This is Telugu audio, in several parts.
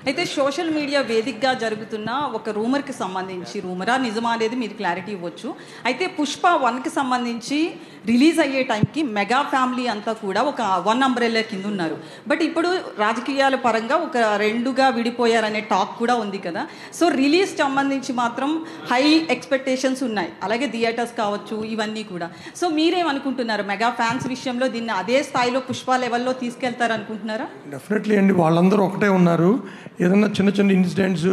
అయితే సోషల్ మీడియా వేదికగా జరుగుతున్న ఒక రూమర్కి సంబంధించి రూమరా నిజమా అనేది మీరు క్లారిటీ ఇవ్వచ్చు అయితే పుష్ప వన్కి సంబంధించి రిలీజ్ అయ్యే టైంకి మెగా ఫ్యామిలీ అంతా కూడా ఒక వన్ అంబ్రెల్లా కింద ఉన్నారు బట్ ఇప్పుడు రాజకీయాల పరంగా ఒక రెండుగా విడిపోయారనే టాక్ కూడా ఉంది కదా సో రిలీజ్ సంబంధించి మాత్రం హై ఎక్స్పెక్టేషన్స్ ఉన్నాయి అలాగే థియేటర్స్ కావచ్చు ఇవన్నీ కూడా సో మీరేమనుకుంటున్నారు మెగా ఫ్యాన్స్ విషయంలో దీన్ని అదే స్థాయిలో పుష్ప లెవెల్లో తీసుకెళ్తారు అనుకుంటున్నారా డెఫినెట్లీ అండి వాళ్ళందరూ ఒకటే ఉన్నారు ఏదైనా చిన్న చిన్న ఇన్సిడెంట్స్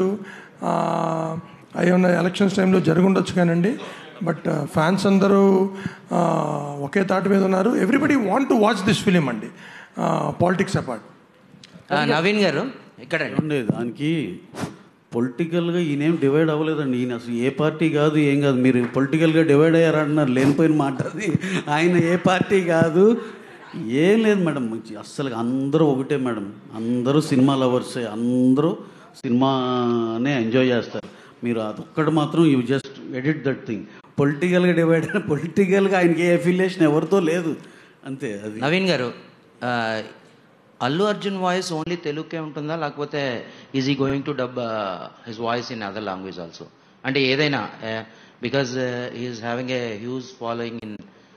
ఏమన్నా ఎలక్షన్స్ టైంలో జరుగుండొచ్చు కానండి బట్ ఫ్యాన్స్ అందరూ ఆ, ఒకే తాటి మీద ఉన్నారు everybody want to watch this film అండి పాలిటిక్స్ అపార్ట్ ఆ, నవీన్ గారు ఇక్కడ ఏమండి దానికి పొలిటికల్గా ఈయనేం డివైడ్ అవ్వలేదండి ఈయన అసలు ఏ పార్టీ కాదు ఏం కాదు మీరు పొలిటికల్గా డివైడ్ అయ్యారంటున్నారు లేనిపోయిన మాట అది ఆయన ఏ పార్టీ కాదు ఏం లేదు మేడం అస్సలు అందరూ ఒకటే మేడం అందరూ సినిమా లవర్సే అందరూ సినిమానే ఎంజాయ్ చేస్తారు మీరు అదొక్కటి మాత్రం you just edit that thing పొలిటికల్గా డివైడ్ పొలిటికల్గా ఆయనకి ఏ అఫిలియేషన్ ఎవరితో లేదు అంతే అది నవీన్ గారు ఆ, అల్లు అర్జున్ వాయిస్ ఓన్లీ తెలుగుకే ఉంటుందా లేకపోతే is he going to dub his voice in other language also అంటే ఏదైనా because is having a huge following in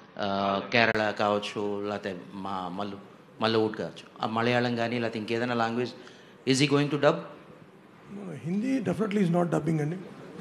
Kerala కావచ్చు లేకపోతే మా మల్లు మల్లవుడ్ కావచ్చు ఆ మలయాళం కానీ లేకపోతే ఇంకేదైనా language is he going to dub Hindi definitely is not dubbing అండి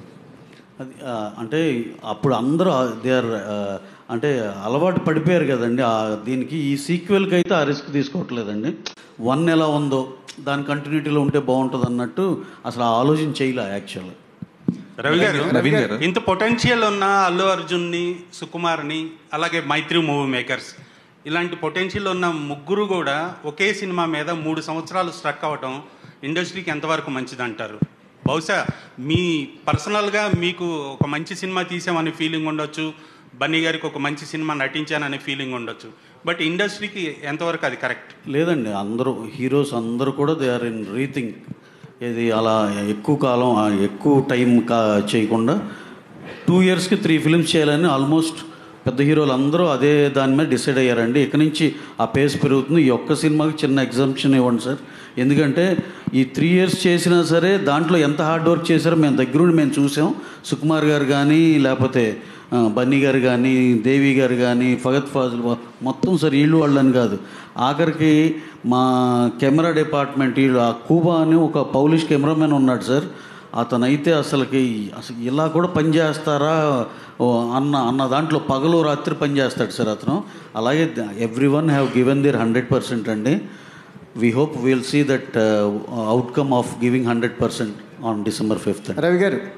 అది ఆ, అంటే అప్పుడు అందరూ దే ఆర్ అంటే అలవాటు పడిపోయారు కదండి ఆ దీనికి ఈ సీక్వెల్కి అయితే ఆ రిస్క్ తీసుకోవట్లేదండి వన్ ఎలా ఉందో దాని కంటిన్యూటీలో ఉంటే బాగుంటుంది అన్నట్టు అసలు ఆ ఆలోచన చేయలే యాక్చువల్గా రవి గారు నవీన్ గారు. ఇంత పొటెన్షియల్ ఉన్న అల్లు అర్జున్ని సుకుమార్ని అలాగే మైత్రి మూవీ మేకర్స్ ఇలాంటి పొటెన్షియల్ ఉన్న ముగ్గురు కూడా ఒకే సినిమా మీద మూడు సంవత్సరాలు స్ట్రక్ అవ్వటం ఇండస్ట్రీకి ఎంతవరకు మంచిది అంటారు బహుశా మీ పర్సనల్గా మీకు ఒక మంచి సినిమా తీసామనే ఫీలింగ్ ఉండొచ్చు బన్నీ గారికి ఒక మంచి సినిమా నటించాననే ఫీలింగ్ ఉండొచ్చు బట్ ఇండస్ట్రీకి ఎంతవరకు అది కరెక్ట్ లేదండి అందరూ హీరోస్ అందరూ కూడా దే ఆర్ ఇన్ రీథింక్ ఇది అలా ఎక్కువ కాలం ఆ ఎక్కువ టైం కా చేయకుండా టూ ఇయర్స్కి త్రీ ఫిల్మ్స్ చేయాలని ఆల్మోస్ట్ పెద్ద హీరోలు అందరూ అదే దాని మీద డిసైడ్ అయ్యారండి ఇక నుంచి ఆ పేస్ పెరుగుతుంది ఈ ఒక్క సినిమాకి చిన్న ఎగ్జామ్షన్ ఇవ్వండి సార్ ఎందుకంటే ఈ త్రీ ఇయర్స్ చేసినా సరే దాంట్లో ఎంత హార్డ్ వర్క్ చేశారో మేము దగ్గరుండి మేము చూసాం సుకుమార్ గారు కానీ లేకపోతే ఆ, బన్నీ గారు కానీ దేవి గారు కానీ ఫగత్ ఫాజుల్ మొత్తం సార్ వీళ్ళు వాళ్ళని కాదు ఆఖరికి మా కెమెరా డిపార్ట్మెంట్ వీళ్ళు ఆ కూబా అని ఒక పౌలిష్ కెమెరామెన్ ఉన్నాడు సార్ అతనైతే అసలుకి అసలు ఇలా కూడా పనిచేస్తారా ఓ అన్న అన్న దాంట్లో పగలు రాత్రి పనిచేస్తాడు సార్ అతను అలాగే every one have given their hundred percent అండి we hope will see that outcome of giving hundred percent on December fifth Ravi గారు